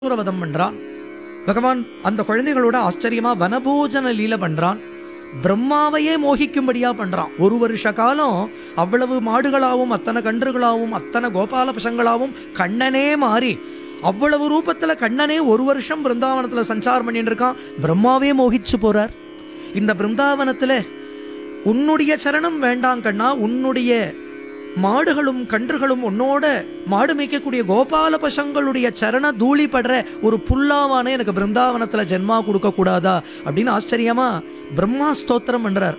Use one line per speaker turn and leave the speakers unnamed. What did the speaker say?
சூரவதம் பண்றான் பகவான் அந்த குழந்தைகளோட ஆச்சரியமா வனபோஜன லீல பண்றான் பிரம்மாவையே மோகிக்கும்படியா பண்றான் ஒரு வருஷ காலம் அவ்வளவு மாடுகளாவும் அத்தனை கன்றுகளாவும் அத்தனை கோபால பசங்களாவும் கண்ணனே மாறி அவ்வளவு ரூபத்துல கண்ணனே ஒரு வருஷம் பிருந்தாவனத்துல சஞ்சாரம் பண்ணிட்டு இருக்கான் பிரம்மாவே மோகிச்சு போறார் இந்த பிருந்தாவனத்துல உன்னுடைய சரணம் வேண்டாம் கண்ணா உன்னுடைய மாடுகளும் கன்றுகளும் உன்னோட மாடு மேய்க்கக்கூடிய கோபால பசங்களுடைய சரண தூளி படுற ஒரு புல்லாவானே எனக்கு பிருந்தாவனத்துல ஜென்மா கொடுக்க கூடாதா அப்படின்னு ஆச்சரியமா பிரம்மா ஸ்தோத்திரம் பண்றார்